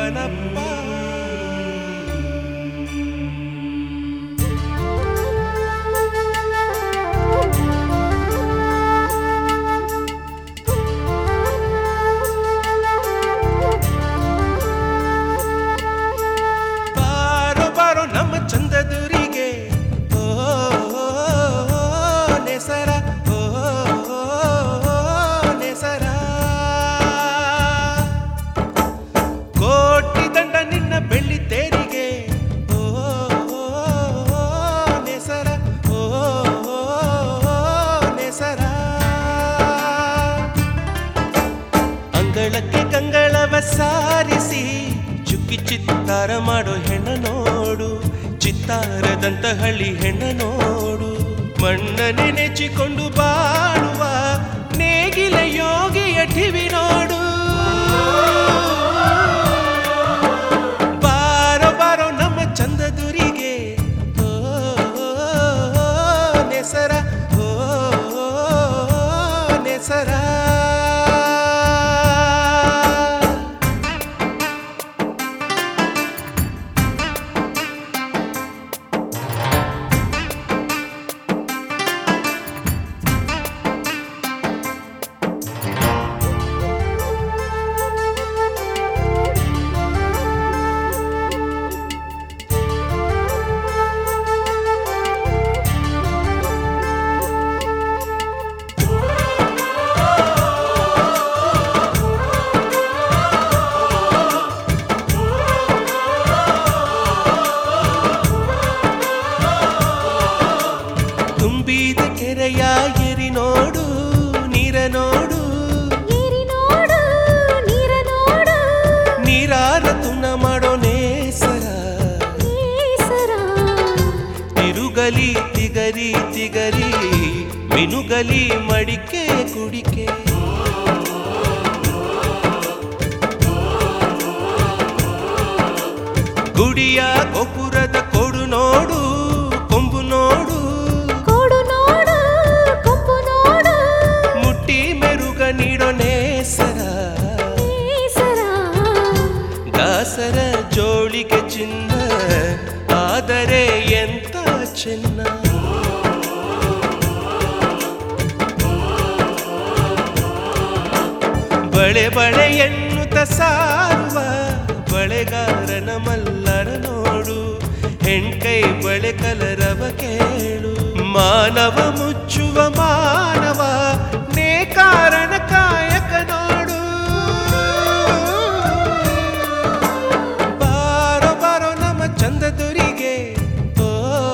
ಗಣಪ ಬಾರೋ ಬಾರೋ ನಮ್ಮ ಚಂದದುರಿಗೆ ಓ ನೆಸರ ಓ ನೆಸರ ಕೋಟಿ ದಂಡ ನಿನ್ನ ಬೆಳ್ಳಿ ತೇರಿಗೆ ಓ ನೆಸರ ಓ ನೆಸರ ಅಂಗಳಕ್ಕೆ ಕಂಗಳವ ಸಾರಿಸಿ ಚುಕ್ಕಿ ಚಿತ್ತಾರ ಮಾಡೋ ಹೆಣ್ಣ ನೋಡು ಚಿತ್ತಾರದಂತ ಹಳ್ಳಿ ಹೆಣ್ಣ ನೋಡು ಮಣ್ಣನೆ ನೆಚ್ಚಿಕೊಂಡು ಬಾಳುವ ನೇಗಿಲ ಯೋಗಿಯ ಠಿವಿ ನೋಡು ಬಾರೋ ಬಾರೋ ನಮ್ಮ ಚಂದದುರಿಗೆ ಓ ನೆಸರ ಓ ನೆಸರ ತುಂಬಿದ ಕೆರೆಯ ಎರಿ ನೋಡು ನೀರ ನೋಡು ಏರಿ ನೋಡು ನೀರ ನೋಡು ನೀರಾರ ತುನ ಮಾಡೋ ನೇಸರ ನೇಸರ ತಿರುಗಲಿ ತಿಗರಿ ತಿಗರಿ ಮಿನುಗಲಿ ಮಡಿಕೆ ಕುಡಿಕೆ ಗುಡಿಯ ಗೋಪುರದ ಕೊಡು ನೋಡು ಕೊಂಬು ನೋಡು ಕೋಡು ನೋಡು ಕೊಂಬು ನೋಡು ಮುಟ್ಟಿ ಮೆರುಗ ನೀಡೋ ನೇಸರ ನೇಸರ ದಾಸರ ಜೋಳಿಗೆ ಚಿನ್ನ ಆದರೆ ಎಂತ ಚೆನ್ನ ಬಳೆ ಬಳೆ ಎನ್ನುತ್ತ ಸಾರುವ ಬಳೆಗಾರನ ಮಲ್ಲರ ನೋಡು ಹೆಣ್ಕೈ ಬಳೆ ಕಲರವ ಕೇಳು ಮಾನವ ಮುಚ್ಚುವ ಮಾನವ ನೇ ಕಾರಣ ಕಾಯಕ ನೋಡು ಬಾರೋ ಬಾರೋ ನಮ್ಮ ಚಂದದುರಿಗೆ ಓ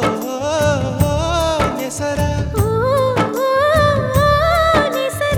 ನೆಸರ ಓ ಓ ನೇಸರ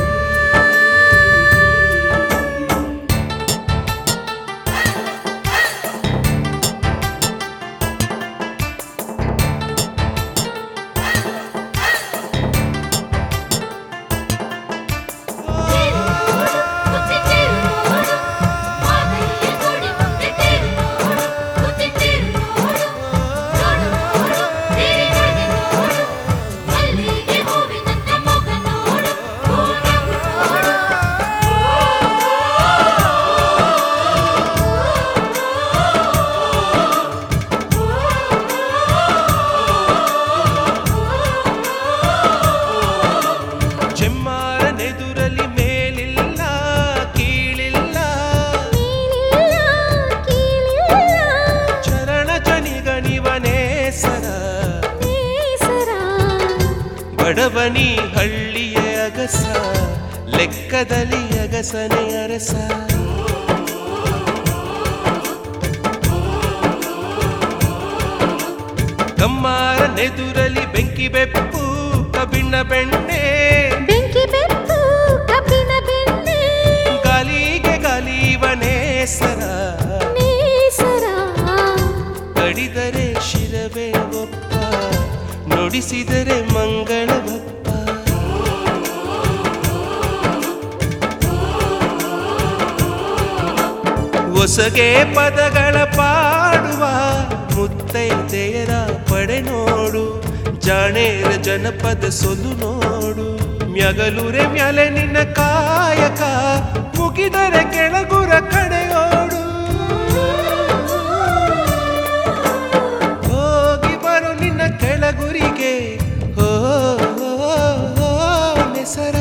ಚೆಮ್ಮಾರನೆದುರಲಿ ಮೇಲಿಲ್ಲ ಕೀಳಿಲ್ಲ ನೀನಿಲ್ಲ ಕೀಳಿಲ್ಲ ಚರಣ ಜನಿಗಣಿವನೇ ಸರ ನೇಸರ ಬಡವನಿ ಹಳ್ಳಿಯ ಅಗಸ ಲೆಕ್ಕದಲ್ಲಿ ಅಗಸನೆ ಅರಸ ಕಮ್ಮಾರನೆದುರಲಿ ಬೆಂಕಿ ಬೆಪ್ಪು ಕಬಿಣ್ಣ ಬೆಣ್ಣೆ ಬೆಂಕಿ ಬೆತ್ತು ಕಬ್ಬಿನ ಬೆಣ್ಣೆ ಗಾಲಿಗೆ ಗಾಲಿವನೇ ಸರ ನೇಸರ ಕಡಿದರೆ ಶಿರವೇ ಒಪ್ಪ ನುಡಿಸಿದರೆ ಮಂಗಳ ಬಪ್ಪ ಹೊಸಗೆ ಪದಗಳ ಪಾಡುವ ಮುತ್ತೈದೆಯರ ಪಡೆ ನೋಡು ಜಾಣೇರ ಜನಪದ ಸೊಲು ನೋಡು ಮ್ಯಗಲುರೆ ಮ್ಯಾಲೆ ನಿನ್ನ ಕಾಯಕ ಮುಗಿದರೆ ಕೆಳಗುರ ಕಡೆಯೋಡು ಎಡಗುರಿಗೆ ಓ ನೆಸರ